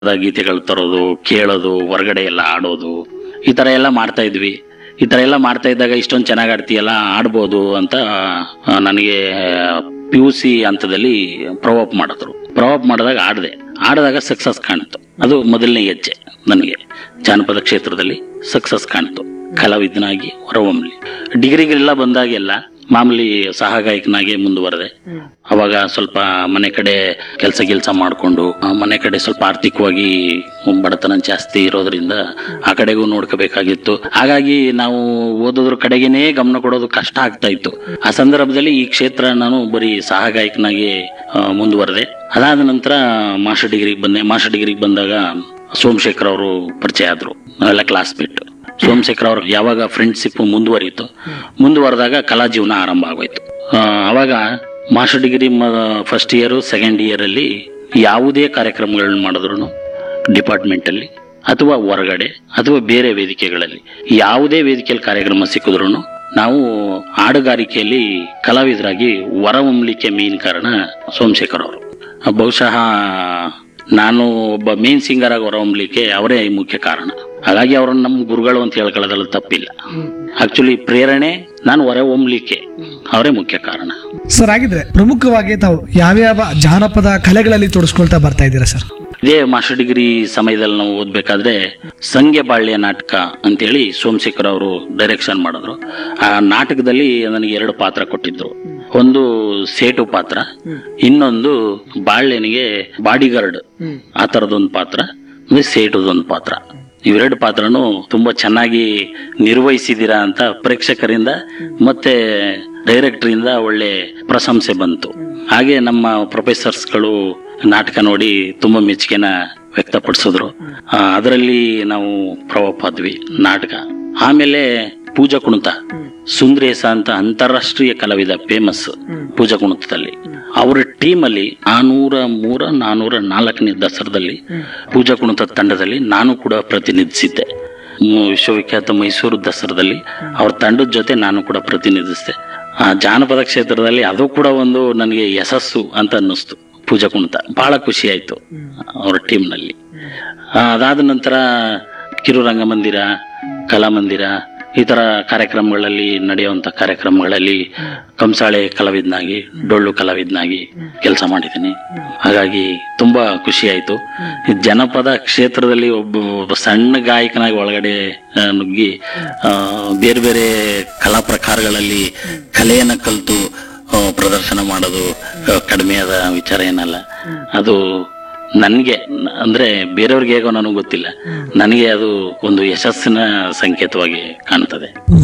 ಗೀತೆಗಳು ತರೋದು ಕೇಳೋದು ಹೊರಗಡೆ ಎಲ್ಲ ಆಡೋದು ಈ ತರ ಎಲ್ಲ ಮಾಡ್ತಾ ಇದ್ವಿ ಈ ತರ ಎಲ್ಲ ಮಾಡ್ತಾ ಇದ್ದಾಗ ಇಷ್ಟೊಂದು ಚೆನ್ನಾಗಿ ಆಡ್ತೀಯಲ್ಲ ಆಡ್ಬೋದು ಅಂತ ಆ, ನನಗೆ ಪಿ ಯು ಸಿ ಹಂತದಲ್ಲಿ ಪ್ರವೋಪ್ ಮಾಡಿದ್ರು ಪ್ರವೋಪ್ ಮಾಡಿದಾಗ ಆಡಿದೆ ಆಡಿದಾಗ ಸಕ್ಸಸ್ ಕಾಣಿತು ಅದು ಮೊದಲನೇ ಹೆಜ್ಜೆ ನನಗೆ ಜಾನಪದ ಕ್ಷೇತ್ರದಲ್ಲಿ ಸಕ್ಸಸ್ ಕಾಣಿತು ಕಲಾವಿದನಾಗಿ ಹೊರಹೊಮ್ಮಲಿ ಡಿಗ್ರಿಗೆಲ್ಲ ಬಂದಾಗೆಲ್ಲ ಮಾಮೂಲಿ ಸಹಗಾಯಕನಾಗಿ ಮುಂದುವರೆದೆ ಅವಾಗ ಸ್ವಲ್ಪ ಮನೆ ಕಡೆ ಕೆಲಸ ಗಿಲ್ಸ ಮಾಡಿಕೊಂಡು ಮನೆ ಕಡೆ ಸ್ವಲ್ಪ ಆರ್ಥಿಕವಾಗಿ ಬಡತನ ಜಾಸ್ತಿ ಇರೋದ್ರಿಂದ ಆ ಕಡೆಗೂ ನೋಡ್ಕೋಬೇಕಾಗಿತ್ತು ಹಾಗಾಗಿ ನಾವು ಓದೋದ್ರ ಕಡೆಗೇನೆ ಗಮನ ಕೊಡೋದು ಕಷ್ಟ ಆಗ್ತಾ ಇತ್ತು ಆ ಸಂದರ್ಭದಲ್ಲಿ ಈ ಕ್ಷೇತ್ರ ನಾನು ಬರೀ ಸಹಗಾಯಕನಾಗಿ ಆ, ಮುಂದುವರೆದೆ ಅದಾದ ನಂತರ ಮಾಸ್ಟರ್ ಡಿಗ್ರಿಗೆ ಬಂದೆ ಮಾಸ್ಟರ್ ಡಿಗ್ರಿಗೆ ಬಂದಾಗ ಸೋಮಶೇಖರ್ ಅವರು ಪರಿಚಯ ಆದ್ರು ನಾವೆಲ್ಲ ಕ್ಲಾಸ್ಮೇಟ್ ಸೋಮಶೇಖರ್ ಅವ್ರ ಯಾವಾಗ ಫ್ರೆಂಡ್ಶಿಪ್ ಮುಂದುವರಿಯಿತು ಮುಂದುವರೆದಾಗ ಕಲಾ ಜೀವನ ಆರಂಭ ಆಗೋಯ್ತು ಆ, ಅವಾಗ master degree first year second year ಅಲ್ಲಿ ಯಾವುದೇ ಕಾರ್ಯಕ್ರಮಗಳನ್ನ ಮಾಡಿದ್ರು ಡಿಪಾರ್ಟ್ಮೆಂಟ್ ಅಲ್ಲಿ ಅಥವಾ ಹೊರಗಡೆ ಅಥವಾ ಬೇರೆ ವೇದಿಕೆಗಳಲ್ಲಿ ಯಾವುದೇ ವೇದಿಕೆಯಲ್ಲಿ ಕಾರ್ಯಕ್ರಮ ಸಿಕ್ಕಿದ್ರು ನಾವು ಹಾಡುಗಾರಿಕೆಯಲ್ಲಿ ಕಲಾವಿದರಾಗಿ ಹೊರಹೊಮ್ಮಲಿಕ್ಕೆ ಮೇನ್ ಕಾರಣ ಸೋಮಶೇಖರ್ ಅವರು ಬಹುಶಃ ನಾನು ಒಬ್ಬ ಮೇನ್ ಸಿಂಗರ್ ಆಗಿ ಹೊರಹೊಮ್ಮಲಿಕ್ಕೆ ಅವರೇ ಮುಖ್ಯ ಕಾರಣ ಹಾಗಾಗಿ ಅವ್ರನ್ನ ನಮ್ಮ ಗುರುಗಳು ಅಂತ ಹೇಳ್ಕೊಳ್ಳೋದ್ರಲ್ಲಿ ತಪ್ಪಿಲ್ಲ ಆಕ್ಚುಲಿ ಪ್ರೇರಣೆ ನಾನು ಹೊರ ಹೊಮ್ಮಲಿಕ್ಕೆ ಅವರೇ ಮುಖ್ಯ ಕಾರಣ ಸರ್ ಆಗಿದ್ರೆ ಪ್ರಮುಖವಾಗಿ ತಾವು ಯಾವ್ಯಾವ ಜಾನಪದ ಕಲೆಗಳಲ್ಲಿ ತೊಡಸ್ಕೊಳ್ತಾ ಬರ್ತಾ ಇದ್ದೀರಾ ಸರ್ ಇದೇ ಮಾಸ್ಟರ್ ಡಿಗ್ರಿ ಸಮಯದಲ್ಲಿ ನಾವು ಓದ್ಬೇಕಾದ್ರೆ ಸಂಖ್ಯೆ ಬಾಳ್ಯ ನಾಟಕ ಅಂತೇಳಿ ಸೋಮಶೇಖರ್ ಅವರು ಡೈರೆಕ್ಷನ್ ಮಾಡಿದ್ರು ಆ ನಾಟಕದಲ್ಲಿ ನನಗೆ ಎರಡು ಪಾತ್ರ ಕೊಟ್ಟಿದ್ರು ಒಂದು ಸೇಟು ಪಾತ್ರ ಇನ್ನೊಂದು ಬಾಳ್ಯನಿಗೆ ಬಾಡಿಗಾರ್ಡ್ ಆ ತರದೊಂದು ಪಾತ್ರ ಅಂದ್ರೆ ಸೇಟುದೊಂದು ಪಾತ್ರ ಇವೆರಡು ಪಾತ್ರನು ತುಂಬಾ ಚೆನ್ನಾಗಿ ನಿರ್ವಹಿಸಿದೀರಾ ಅಂತ ಪ್ರೇಕ್ಷಕರಿಂದ ಮತ್ತೆ ಡೈರೆಕ್ಟರಿಂದ ಒಳ್ಳೆ ಪ್ರಶಂಸೆ ಬಂತು ಹಾಗೆ ನಮ್ಮ ಪ್ರೊಫೆಸರ್ಸ್ಗಳು ನಾಟಕ ನೋಡಿ ತುಂಬಾ ಮೆಚ್ಚುಗೆನ ವ್ಯಕ್ತಪಡಿಸಿದ್ರು ಆ, ಅದರಲ್ಲಿ ನಾವು ಪ್ರಭಾವ ಆದ್ವಿ ನಾಟಕ ಆಮೇಲೆ ಪೂಜಾ ಕುಣಿತ ಸುಂದ್ರೇಶ ಅಂತ ಅಂತಾರಾಷ್ಟ್ರೀಯ ಕಲಾವಿದ ಫೇಮಸ್ ಪೂಜಾ ಕುಣಿತದಲ್ಲಿ ಅವರ ಟೀಮ್ ಅಲ್ಲಿ ನಾನೂರ ಮೂರ ನಾನೂರ ನಾಲ್ಕನೇ ದಸರಾದಲ್ಲಿ ಪೂಜಾ ಕುಣಿತ ತಂಡದಲ್ಲಿ ನಾನು ಕೂಡ ಪ್ರತಿನಿಧಿಸಿದ್ದೆ ಮು- ವಿಶ್ವವಿಖ್ಯಾತ ಮೈಸೂರು ದಸರಾದಲ್ಲಿ ಅವ್ರ ತಂಡದ ಜೊತೆ ನಾನು ಕೂಡ ಪ್ರತಿನಿಧಿಸಿದೆ ಆ ಜಾನಪದ ಕ್ಷೇತ್ರದಲ್ಲಿ ಅದು ಕೂಡ ಒಂದು ನನಗೆ ಯಶಸ್ಸು ಅಂತ ಅನ್ನಿಸ್ತು ಪೂಜಾ ಕುಣಿತ ಬಹಳ ಖುಷಿ ಆಯ್ತು ಅವ್ರ ಟೀಮ್ನಲ್ಲಿ ಅದಾದ ನಂತರ ಕಿರು ರಂಗಮಂದಿರ ಕಲಾಮಂದಿರ ಈ ತರ ಕಾರ್ಯಕ್ರಮಗಳಲ್ಲಿ ನಡೆಯುವಂತ ಕಾರ್ಯಕ್ರಮಗಳಲ್ಲಿ ಕಂಸಾಳೆ ಕಲಾವಿದನಾಗಿ ಡೊಳ್ಳು ಕಲಾವಿದನಾಗಿ ಕೆಲಸ ಮಾಡಿದ್ದೀನಿ ಹಾಗಾಗಿ ತುಂಬಾ ಖುಷಿ ಆಯ್ತು ಈ ಜನಪದ ಕ್ಷೇತ್ರದಲ್ಲಿ ಒಬ್ಬ ಒಬ್ಬ ಸಣ್ಣ ಗಾಯಕನಾಗಿ ಒಳಗಡೆ ಆ, ನುಗ್ಗಿ ಆ, ಬೇರೆ ಬೇರೆ ಕಲಾ ಪ್ರಕಾರಗಳಲ್ಲಿ ಕಲೆಯನ್ನ ಕಲಿತು ಆ, ಪ್ರದರ್ಶನ ಮಾಡೋದು ಆ, ಕಡಿಮೆಯಾದ ವಿಚಾರ ಏನಲ್ಲ ಅದು ನನಗೆ ಅಂದ್ರೆ ಬೇರೆಯವ್ರಿಗೆ ಹೇಗೋ ನನಗೆ ಗೊತ್ತಿಲ್ಲ ನನಗೆ ಅದು ಒಂದು ಯಶಸ್ಸಿನ ಸಂಕೇತವಾಗಿ ಕಾಣ್ತದೆ